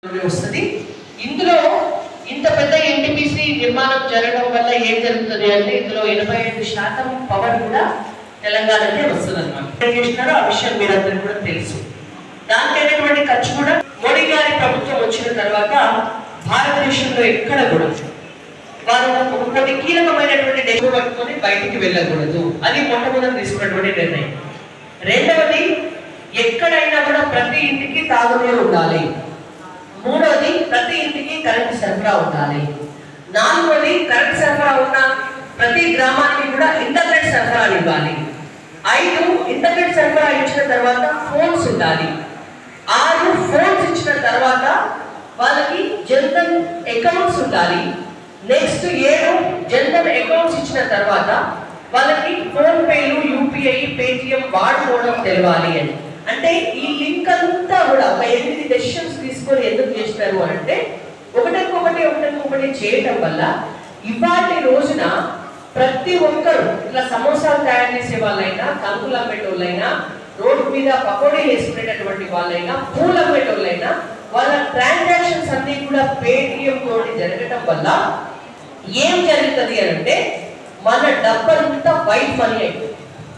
వస్తుంది ఇందులో ఇంత పెద్ద ఎన్టీపీసీ నిర్మాణం జరగడం వల్ల ఏం జరుగుతుంది అంటే ఇందులో ఎనభై ఐదు శాతం పవర్ కూడా తెలంగాణకే వస్తుంది అనమాట ఏం చేసినారో ఆ విషయం మీరందరికీ కూడా తెలుసు దానికి అయినటువంటి ఖర్చు కూడా మోడీ గారి ప్రభుత్వం వచ్చిన తర్వాత భారతదేశంలో ఎక్కడ కూడా వారు ఒక కొన్ని కీలకమైనటువంటి డెబ్బు పట్టుకొని బయటికి వెళ్ళకూడదు అది మొట్టమొదటి తీసుకున్నటువంటి నిర్ణయం రెండవది ఎక్కడైనా కూడా ప్రతి ఇంటికి తాగునీరు ఉండాలి మూడవది ప్రతి ఇంటికి కరెంట్ సరఫరా ఉండాలి నాలుగవది కరెంట్ సరఫరా ఉన్న ప్రతి గ్రామానికి కూడా ఇంటర్నెట్ సరఫరా ఇవ్వాలి ఐదు ఇంటర్నెట్ సరఫరా ఇచ్చిన తర్వాత ఫోన్స్ ఉండాలి ఆరు ఫోన్స్ ఇచ్చిన తర్వాత వాళ్ళకి జన్ధన్ అకౌంట్స్ ఉండాలి నెక్స్ట్ ఏడు జన్ధన్ అకౌంట్స్ ఇచ్చిన తర్వాత వాళ్ళకి ఫోన్ పేలు యూపీఐ పేటిఎం వాడుకోవడం తెలవాలి అని అంటే ఈ లింక్ అంతా కూడా ఒక ఎనిమిది డెసిషన్స్ తీసుకొని ఎందుకు చేస్తారు అని అంటే ఒకటికొకటి ఒకటికొకటి చేయటం వల్ల ఇవాటి రోజున ప్రతి ఒక్కరు ఇట్లా సమోసాలు తయారు చేసే వాళ్ళైనా కంకులు అమ్మేటోళ్ళైనా రోడ్డు మీద పకోడీ వేసుకునేటటువంటి వాళ్ళైనా పూలు అమ్మేటోళ్ళైనా వాళ్ళ ట్రాన్సాక్షన్స్ అన్ని కూడా పేటిఎం తోటి జరగటం వల్ల ఏం జరుగుతుంది అని అంటే మన డబ్బంతా వైట్ మనీ అయిపోతుంది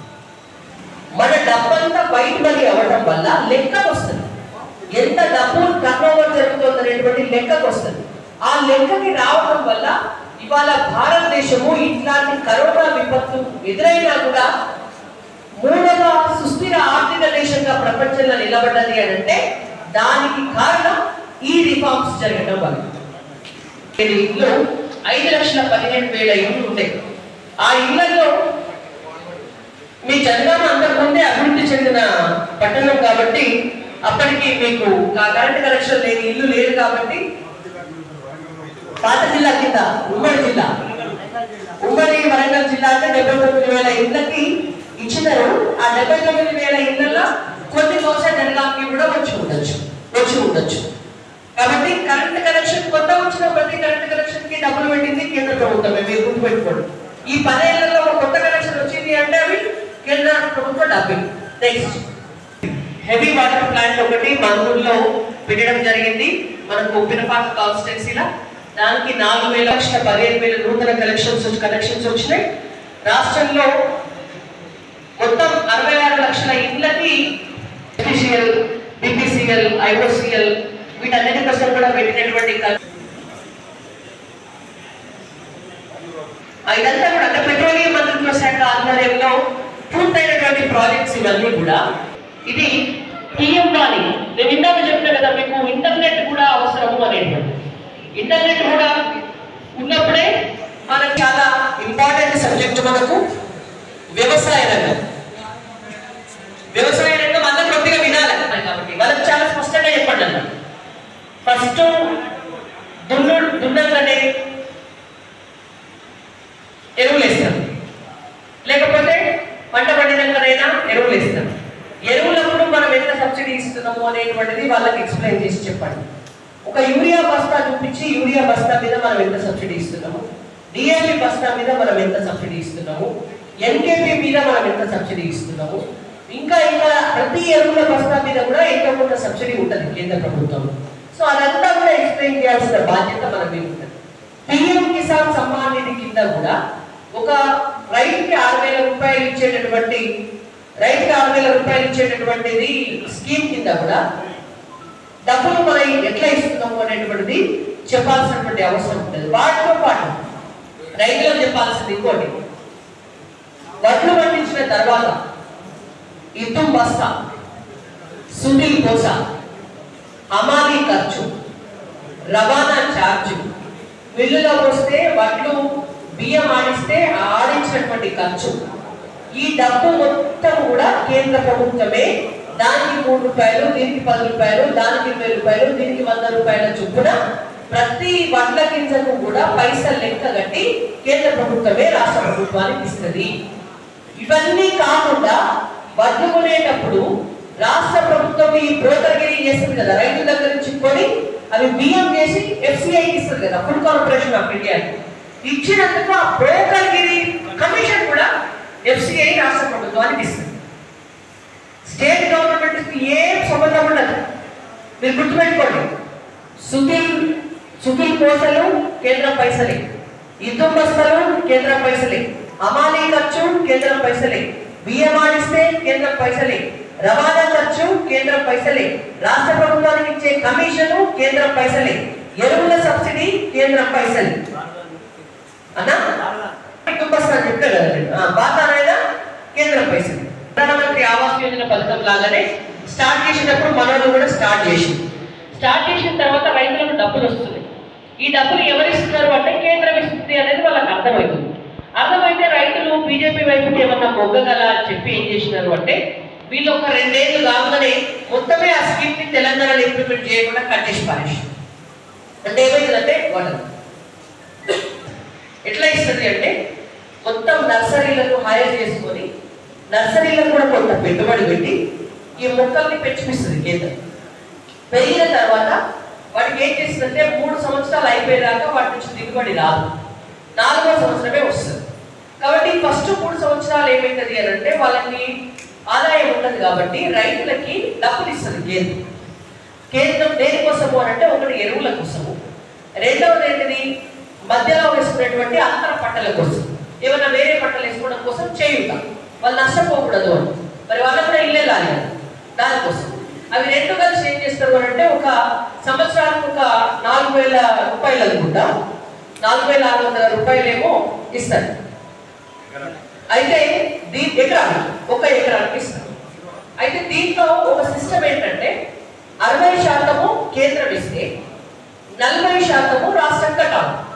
మన డబ్బంతా వైట్ మనీ అవ్వటం వల్ల లెక్కకు వస్తుంది ఎంత డబ్బు టర్నోవర్ జరుగుతుంది అనేటువంటి లెక్కకు వస్తుంది ఆ లెక్కకి రావడం వల్ల ఇవాళ భారతదేశము ఇట్లాంటి కరోనా విపత్తు ఎదురైనా కూడా మూడవ సుస్థిర ఆర్థిక దేశంగా ప్రపంచంలో నిలబడ్డది అని అంటే దానికి కారణం ఈ రిఫార్మ్స్ జరగడం వల్ల ఇల్లు ఐదు లక్షల పదిహేను వేల ఇల్లు ఉంటాయి ఆ ఇళ్లలో మీ జనగామ అంతకుముందే అభివృద్ధి చెందిన పట్టణం కాబట్టి అప్పటికి మీకు ఆ కరెంట్ కనెక్షన్ లేని ఇల్లు లేదు కాబట్టి పాత జిల్లా కింద ఉమ్మడి జిల్లా ఉమ్మడి వరంగల్ జిల్లా అంటే డెబ్బై తొమ్మిది వేల ఇళ్ళకి ఇచ్చినారు ఆ డెబ్బై తొమ్మిది వేల ఇళ్ళల్లో కొన్ని బహుశా జనగామకి కూడా వచ్చి ఉండొచ్చు వచ్చి ఉండొచ్చు కాబట్టి కరెంట్ కనెక్షన్ కొత్త వచ్చిన ప్రతి కరెంట్ కనెక్షన్ కి డబ్బులు పెట్టింది కేంద్ర ప్రభుత్వమే మీరు గుర్తుపెట్టుకోండి ఈ పదేళ్లలో ఒక కొత్త కనెక్షన్ వచ్చింది అంటే అవి కేంద్ర ప్రభుత్వ dubbing next heavy water plant ఒకటి మంగళూరులో పెట్టడం జరిగింది మనకు పినపాక కాన్స్టిట్యున్సీలో దానికి నాలుగు వేల లక్షల పదిహేను వేల నూతన కలెక్షన్స్ కనెక్షన్స్ వచ్చినాయి రాష్ట్రంలో మొత్తం అరవై ఆరు లక్షల ఇండ్లకి ఎఫిషియల్ బిపిసిఎల్ ఐఓసిఎల్ వీటన్నిటి కోసం కూడా పెట్టినటువంటి ఖర్చు ఆ ఇదంతా కూడా అంటే పెట్రోలియం మంత్రిత్వ శాఖ ఆధ్వర్యంలో పూర్తయినటువంటి ప్రాజెక్ట్స్ ఇవన్నీ కూడా ఇది పిఎం వాణి నేను ఇందాక చెప్పిన కదా మీకు ఇంటర్నెట్ కూడా అవసరము అనేటువంటి ఇంటర్నెట్ కూడా ఉన్నప్పుడే మనకు చాలా ఇంపార్టెంట్ సబ్జెక్ట్ మనకు వ్యవసాయ రంగం వ్యవసాయ రంగం అందరూ కొద్దిగా వినాలి కాబట్టి వాళ్ళకి చాలా స్పష్టంగా చెప్పండి అన్న ఫస్ట్ దున్ను దున్నగానే ఎరువులు వేస్తాం లేకపోతే పంట పండినాకనైనా ఎరువులు వేస్తాం ఎరువులప్పుడు మనం ఎంత సబ్సిడీ ఇస్తున్నాము అనేటువంటిది వాళ్ళకి ఎక్స్ప్లెయిన్ చేసి చెప్పండి ఒక యూరియా బస్తా చూపించి యూరియా బస్తా మీద మనం ఎంత సబ్సిడీ ఇస్తున్నాము డిఏపి బస్తా మీద మనం ఎంత సబ్సిడీ ఇస్తున్నాము ఎన్కేపీ మీద మనం ఎంత సబ్సిడీ ఇస్తున్నాము ఇంకా ఇంకా ప్రతి ఎరువుల బస్తా మీద కూడా ఎంతో కొంత సబ్సిడీ ఉంటుంది కేంద్ర ప్రభుత్వం సో అదంతా కూడా ఎక్స్ప్లెయిన్ చేయాల్సిన బాధ్యత మన మీద ఉంటుంది పిఎం కిసాన్ సమ్మాన్ నిధి కింద కూడా ఒక రైతుకి ఆరు వేల రూపాయలు ఇచ్చేటటువంటి రైతుకి ఆరు వేల రూపాయలు ఇచ్చేటటువంటిది స్కీమ్ కింద కూడా డబ్బులు మనం ఎట్లా ఇస్తున్నాము అనేటువంటిది చెప్పాల్సినటువంటి అవసరం ఉంటుంది వాటితో పాటు రైతులకు చెప్పాల్సింది ఇంకోటి వడ్లు పండించిన తర్వాత ఇద్దం బస్తా సునీల్ కోస హమాలీ ఖర్చు రవాణా ఛార్జ్ మిల్లులో వస్తే వడ్లు బియ్యం ఆడిస్తే ఆ ఆడించినటువంటి ఖర్చు ఈ డబ్బు మొత్తం కూడా కేంద్ర ప్రభుత్వమే దానికి మూడు రూపాయలు దీనికి పది రూపాయలు దానికి ఇరవై రూపాయలు దీనికి వంద రూపాయల చొప్పున ప్రతి వడ్ల గింజకు కూడా పైసలు లెక్క కట్టి కేంద్ర ప్రభుత్వమే రాష్ట్ర ప్రభుత్వానికి ఇస్తుంది ఇవన్నీ కాకుండా వడ్లు కొనేటప్పుడు రాష్ట్ర ప్రభుత్వం ఈ బ్రోకర్గిరి చేస్తుంది కదా రైతుల దగ్గర నుంచి కొని అవి బియ్యం చేసి ఎఫ్సిఐ ఇస్తుంది కదా ఫుడ్ కార్పొరేషన్ ఆఫ్ ఇండియా ఇచ్చినందుకు ఆ బ్రోకర్గిరి కమిషన్ కూడా ఎఫ్సిఐ రాష్ట్ర ప్రభుత్వానికి ఇస్తుంది స్టేట్ గవర్నమెంట్ ఏం సంబంధం ఉండదు మీరు గుర్తుపెట్టుకోండి సుఖిల్ సుఖిల్ కోసలు కేంద్రం పైసలే ఇద్దం బస్తలు కేంద్రం పైసలే అమానీ ఖర్చు కేంద్రం పైసలే బియ్యం ఆడిస్తే కేంద్రం పైసలే రవాణా ఖర్చు కేంద్రం పైసలే రాష్ట్ర ప్రభుత్వానికి ఇచ్చే కమిషను కేంద్రం పైసలే ఎరువుల సబ్సిడీ కేంద్రం పైసలే అన్నా కుటుంబస్థాన్ని చెప్తే కదా నేను. ఆ, బాతానైనా కేంద్రం పైసలు ప్రధానమంత్రి ఆవాస్ యోజన పథకం లాగానే స్టార్ట్ చేసినప్పుడు మనోళ్ళు కూడా స్టార్ట్ చేసి స్టార్ట్ చేసిన తర్వాత రైతులకు డబ్బులు వస్తున్నాయి ఈ డబ్బులు ఎవరు ఇస్తున్నారు అంటే కేంద్రం ఇస్తుంది అనేది వాళ్ళకి అర్థమవుతుంది అర్థమైతే రైతులు బీజేపీ వైపుకి ఏమన్నా మొగ్గగల అని చెప్పి ఏం చేసినారు అంటే వీళ్ళు ఒక రెండేళ్ళు కాగానే మొత్తమే ఆ స్కీమ్ ని తెలంగాణలో ఇంప్లిమెంట్ చేయకుండా కట్టేసి పారేసి అంటే ఏమైందంటే వాళ్ళు ఎట్లా ఇస్తుంది అంటే మొత్తం నర్సరీలను హైర్ చేసుకొని నర్సరీలకు కూడా కొంత పెట్టుబడి పెట్టి ఈ మొక్కల్ని పెంచిపిస్తుంది కేంద్రం పెరిగిన తర్వాత వాటికి ఏం చేస్తుందంటే మూడు సంవత్సరాలు అయిపోయేదాకా వాటి నుంచి దిగుబడి రాదు నాలుగో సంవత్సరమే వస్తుంది కాబట్టి ఫస్ట్ మూడు సంవత్సరాలు ఏమైతుంది అని అంటే వాళ్ళకి ఆదాయం ఉండదు కాబట్టి రైతులకి డబ్బులు ఇస్తుంది కేంద్రం కేంద్రం దేనికోసము అని అంటే ఒకటి ఎరువుల కోసము రెండవది ఏంటిది మధ్యలో వేసుకునేటువంటి అంతర పంటల కోసం ఏమైనా వేరే పంటలు వేసుకోవడం కోసం చేయుట వాళ్ళు నష్టపోకూడదు అని మరి వాళ్ళకు కూడా ఇల్లే లాలి దానికోసం అవి రెండు కలిసి ఏం చేస్తారు అని అంటే ఒక సంవత్సరానికి ఒక నాలుగు వేల రూపాయలు అనుకుంటా నాలుగు వేల ఆరు వందల రూపాయలేమో ఇస్తారు అయితే దీని ఎకరానికి ఒక ఎకరానికి ఇస్తారు అయితే దీంట్లో ఒక సిస్టమ్ ఏంటంటే అరవై శాతము కేంద్రం ఇస్తే నలభై శాతము రాష్ట్రం కట్టాలి